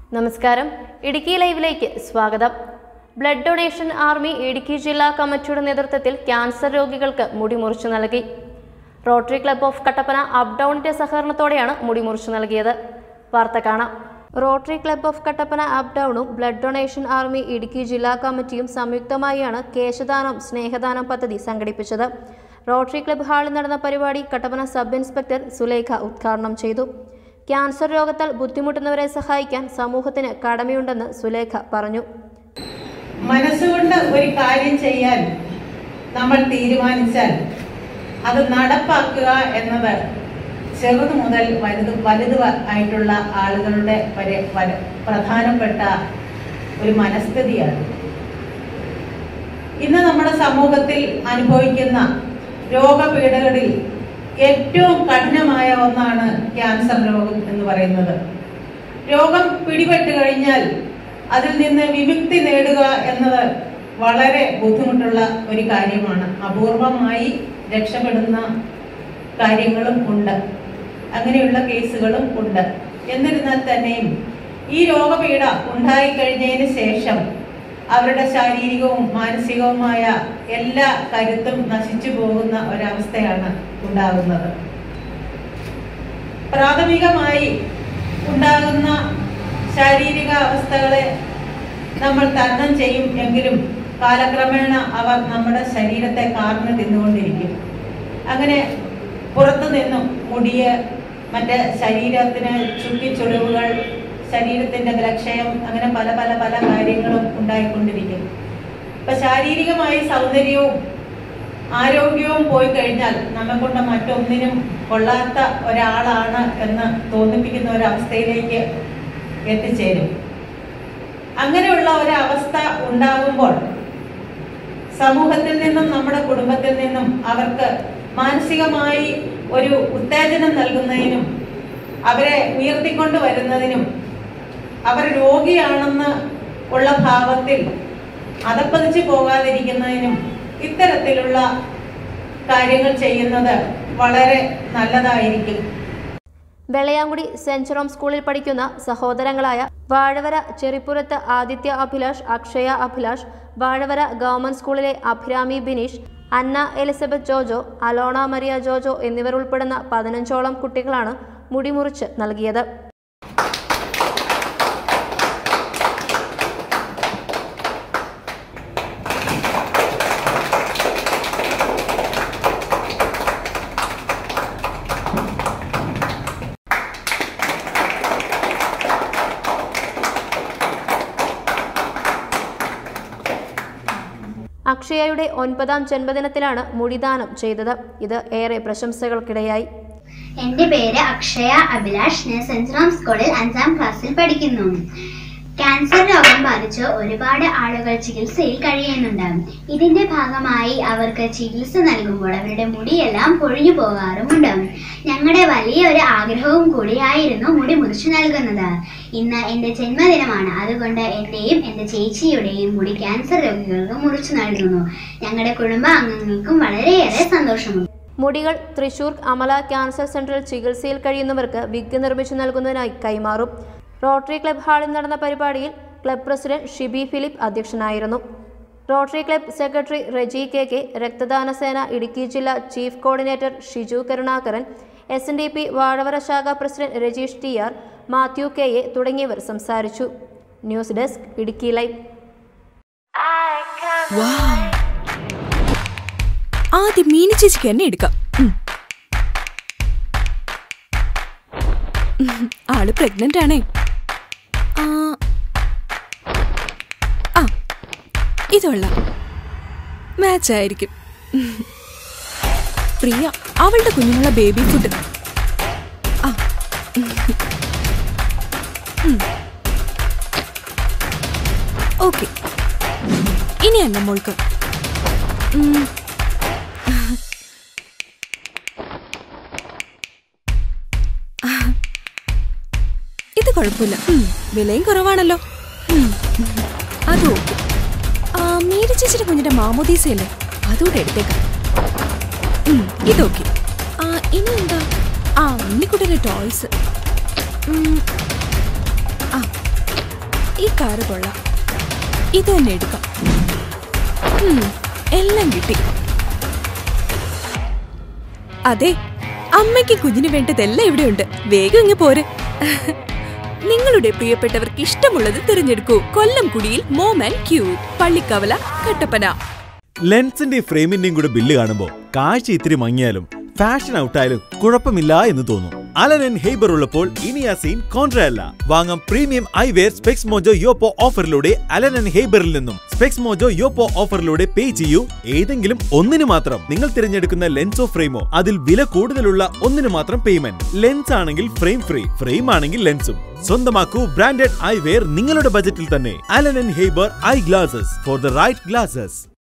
നമസ്കാരം ഇടുക്കി ലൈവിലേക്ക് സ്വാഗതം ബ്ലഡ് ഡൊണേഷൻ ആർമി ഇടുക്കി ജില്ലാ കമ്മിറ്റിയുടെ നേതൃത്വത്തിൽ ക്യാൻസർ രോഗികൾക്ക് മുടി മുറിച്ചു നൽകി Rotary club of Kattappana up ഡൗണിന്റെ സഹകരണത്തോടെയാണ് മുടി മുറിച്ചു നൽകിയത് വാർത്ത കാണാം Rotary club of Kattappana up ഡൗണും ബ്ലഡ് ഡൊണേഷൻ ആർമി ഇടുക്കി ജില്ലാ കമ്മിറ്റിയും സംയുക്തമായാണ് കേശദാനം സ്നേഹദാനം പദ്ധതി സംഘടിപ്പിച്ചത് റോട്ടറി ക്ലബ് ഹാളിൽ നടന്ന പരിപാടി കട്ടപ്പന സബ് ഇൻസ്പെക്ടർ സുലേഖ ഉദ്ഘാടനം ചെയ്തു ക്യാൻസർ രോഗത്താൽ ബുദ്ധിമുട്ടുന്നവരെ സഹായിക്കാൻ സമൂഹത്തിന് കടമയുണ്ടെന്ന് സുലേഖ പറഞ്ഞു മനസ്സുകൊണ്ട് ഒരു കാര്യം ചെയ്യാൻ നമ്മൾ തീരുമാനിച്ചാൽ അത് നടപ്പാക്കുക എന്നത് ചെറുത് മുതൽ വലുത് വലുത് ആയിട്ടുള്ള ആളുകളുടെ വരെ വര- പ്രധാനപ്പെട്ട ഒരു മനസ്ഥിതിയാണ് ഇന്ന് നമ്മുടെ സമൂഹത്തിൽ അനുഭവിക്കുന്ന രോഗപീഠകളിൽ ഏറ്റവും കഠിനമായ ഒന്നാണ് ക്യാൻസർ രോഗം എന്ന് പറയുന്നത് രോഗം പിടിപെട്ട് കഴിഞ്ഞാൽ അതിൽ നിന്ന് വിമുക്തി നേടുക എന്നത് വളരെ ബുദ്ധിമുട്ടുള്ള ഒരു കാര്യമാണ് അപൂർവമായി രക്ഷപ്പെടുന്ന കാര്യങ്ങളും ഉണ്ട് അങ്ങനെയുള്ള കേസുകളും ഉണ്ട് എന്നിരുന്നാൽ തന്നെയും ഈ രോഗപീഠ ഉണ്ടായിക്കഴിഞ്ഞതിന് ശേഷം അവരുടെ ശാരീരികവും മാനസികവുമായ എല്ലാ കരുത്തും നശിച്ചു പോകുന്ന ഒരവസ്ഥയാണ് ഉണ്ടാകുന്നത് പ്രാഥമികമായി ഉണ്ടാകുന്ന ശാരീരിക അവസ്ഥകളെ നമ്മൾ തരണം ചെയ്യും എങ്കിലും കാലക്രമേണ അവർ നമ്മുടെ ശരീരത്തെ കാർന്ന് തിന്നുകൊണ്ടിരിക്കും അങ്ങനെ പുറത്തു നിന്നും മുടിയ് മറ്റ് ശരീരത്തിന് ചുക്കിച്ചുളിവുകൾ ശരീരത്തിന്റെ ബലക്ഷയം അങ്ങനെ പല പല പല കാര്യങ്ങളും ഉണ്ടായിക്കൊണ്ടിരിക്കും ഇപ്പൊ ശാരീരികമായി സൗന്ദര്യവും ആരോഗ്യവും പോയി കഴിഞ്ഞാൽ നമ്മെ കൊണ്ട് മറ്റൊന്നിനും കൊള്ളാത്ത ഒരാളാണ് എന്ന് തോന്നിപ്പിക്കുന്ന ഒരവസ്ഥയിലേക്ക് എത്തിച്ചേരും അങ്ങനെയുള്ള ഒരവസ്ഥ ഉണ്ടാകുമ്പോൾ സമൂഹത്തിൽ നിന്നും നമ്മുടെ കുടുംബത്തിൽ നിന്നും അവർക്ക് മാനസികമായി ഒരു ഉത്തേജനം നൽകുന്നതിനും അവരെ ഉയർത്തിക്കൊണ്ട് വരുന്നതിനും അവർ രോഗിയാണെന്ന് ഉള്ള ഭാവത്തിൽ അതപ്പതിച്ചു പോകാതിരിക്കുന്നതിനും ഇത്തരത്തിലുള്ള കാര്യങ്ങൾ ചെയ്യുന്നത് വളരെ നല്ലതായിരിക്കും വെള്ളയാങ്കുടി സെന്റ് ജെറോം സ്കൂളിൽ പഠിക്കുന്ന സഹോദരങ്ങളായ വാഴവര ചെറിപ്പുറത്ത് ആദിത്യ അഭിലാഷ് അക്ഷയ അഭിലാഷ് വാഴവര ഗവൺമെന്റ് സ്കൂളിലെ അഭിരാമി ബിനീഷ് അന്ന എലിസബത്ത് ജോജോ അലോണ മരിയ ജോജോ എന്നിവർ ഉൾപ്പെടുന്ന പതിനഞ്ചോളം കുട്ടികളാണ് മുടിമുറിച്ച് നൽകിയത് അക്ഷയയുടെ ഒൻപതാം ജന്മദിനത്തിലാണ് മുടിദാനം ചെയ്തത് ഇത് ഏറെ പ്രശംസകൾക്കിടയായി എന്റെ പേര് അക്ഷയ അഭിലാഷ് ഞാൻ സെന്റ് ജോൺസ് സ്കൂളിൽ അഞ്ചാം ക്ലാസ്സിൽ പഠിക്കുന്നു ക്യാൻസർ രോഗം ബാധിച്ച് ഒരുപാട് ആളുകൾ ചികിത്സയിൽ കഴിയുന്നുണ്ട് ഇതിന്റെ ഭാഗമായി അവർക്ക് ചികിത്സ നൽകുമ്പോൾ അവരുടെ മുടിയെല്ലാം പൊഴിഞ്ഞു പോകാറുമുണ്ട് ഞങ്ങളുടെ വലിയ ഒരു ആഗ്രഹവും കൂടിയായിരുന്നു മുടി മുറിച്ചു നൽകുന്നത് ഇന്ന് എന്റെ ജന്മദിനമാണ് അതുകൊണ്ട് എന്റെയും എന്റെ ചേച്ചിയുടെയും മുടി ക്യാൻസർ രോഗികൾക്ക് മുറിച്ചു നൽകുന്നു ഞങ്ങളുടെ കുടുംബാംഗങ്ങൾക്കും വളരെയേറെ സന്തോഷമുണ്ട് മുടികൾ തൃശൂർ അമല ക്യാൻസർ സെന്ററിൽ ചികിത്സയിൽ കഴിയുന്നവർക്ക് വിഗ് നിർമ്മിച്ചു നൽകുന്നതിനായി കൈമാറും റോട്ടറി ക്ലബ് ഹാളിൽ നടന്ന പരിപാടിയിൽ ക്ലബ് പ്രസിഡന്റ് ഷിബി ഫിലിപ്പ് അധ്യക്ഷനായിരുന്നു Rotary club secretary Reji K K രക്തദാന സേന ഇടുക്കി ജില്ലാ chief coordinator Shiju Karunakaran S N D P Vazhavara ശാഖ president Rajeesh T R Mathew K A തുടങ്ങിയവർ സംസാരിച്ചു news desk Idukki live wow. ആദ്യം മീനു ചേച്ചിക്ക് തന്നെ എടുക്കാം ഉം. ഉം, ആള് പ്രഗ്നന്റ് ആണേ ആ ആ, ഇതുള്ള മാച്ച് ആയിരിക്കും ഉം. പ്രിയ അവളുടെ കുഞ്ഞുമുള്ള ബേബി ഫുഡ് ആ ഓക്കെ ഇനി എന്നെ മോൾക്ക് ഉം. ഇത് കുഴപ്പമില്ല ഉം, വിലയും കുറവാണല്ലോ ഉം, ഉം. അത് ഓക്കെ മീര ചേച്ചിയുടെ കുഞ്ഞിന്റെ മാമോദീസയല്ലേ അതുകൂടെ എടുത്തേക്കാം ഉം, ഇതൊക്കെ ആ ഇനി എന്താ ആ ഉണ്ണിക്കുട്ടിയുടെ ടോയ്സ് ആ ഈ കാറ് കൊള്ളാം ഇത് തന്നെ എടുക്കാം ഉം, എല്ലാം കിട്ടി അതെ അമ്മയ്ക്ക് കുഞ്ഞിന് വേണ്ടതെല്ലാം ഇവിടെയുണ്ട് വേഗം ഇങ്ങ് പോര് നിങ്ങളുടെ പ്രിയപ്പെട്ടവർക്ക് ഇഷ്ടമുള്ളത് തിരഞ്ഞെടുക്കൂ കൊല്ലം കുടിയിൽ mom and cute Pallikkavala Kattappana ലെൻസിന്റെ ഫ്രെയിമിന്റെയും കൂടെ ബില്ല് കാണുമ്പോൾ കാഴ്ച ഇത്തിരി മങ്ങിയാലും ഫാഷൻ ഔട്ടായാലും കുഴപ്പമില്ല എന്ന് തോന്നും അലൻ ആൻഡ് ഹെയ്ബർ ഉള്ളപ്പോൾ ഇനി ആ സീൻ കോൺട്രയല്ല വാങ്ങാം പ്രീമിയം ഐവെയർ സ്പെക്സ് മോജോ യോപ്പോ ഓഫറിലൂടെ അലൻ ആൻഡ് ഹെയ്ബറിൽ നിന്നും സ്പെക്സ് മോജോ യോപ്പോ ഓഫറിലൂടെ പേ ചെയ്യൂ ഏതെങ്കിലും ഒന്നിന് മാത്രം നിങ്ങൾ തിരഞ്ഞെടുക്കുന്ന ലെൻസോ ഫ്രെയിമോ അതിൽ വില കൂടുതലുള്ള ഒന്നിന് മാത്രം പേയ്മെന്റ് ലെൻസ് ആണെങ്കിൽ ഫ്രെയിം ഫ്രീ ഫ്രെയിം ആണെങ്കിൽ ലെൻസും സ്വന്തമാക്കൂ ബ്രാൻഡഡ് ഐവെയർ നിങ്ങളുടെ ബജറ്റിൽ തന്നെ Allen and Haber eye glasses for the right glasses